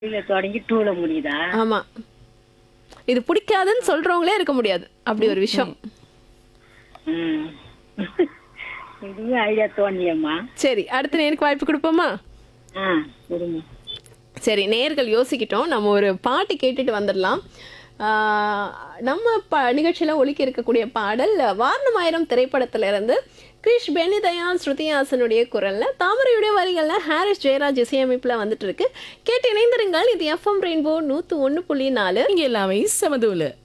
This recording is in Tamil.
இதுல தொடங்கி டூல முடியுதா ஆமா இது பிடிக்காதுன்னு சொல்றவங்களே இருக்க முடியாது அப்படி ஒரு விஷயம் ம் இதுவே ஐடியா தோணியம்மா சரி அடுத்த நேருக்கு வாய்ப்பு கொடுப்போமா ஆ கொடுங்க சரி நேர்கள் யோசிக்கிட்டோம் நம்ம ஒரு பாட்டு கேட்டுட்டு வந்துடலாம் ஆஹ் நம்ம ப நிகழ்ச்சியில் ஒலிக்க இருக்கக்கூடிய பாடல் வாரணமாயிரம் திரைப்படத்துல இருந்து கிரிஷ் பெனிதயான் ஸ்ருதிஹாசனுடைய குரல்ல தாமரையுடைய வரிகள்ல ஹாரிஸ் ஜெயராஜ் இசையமைப்புல வந்துட்டு இருக்கு கேட்டு இணைந்திருங்கள் இது எஃப்எம் ரெயின்போ நூத்து ஒன்று புள்ளி நாலு இங்க எல்லாமே சமதூல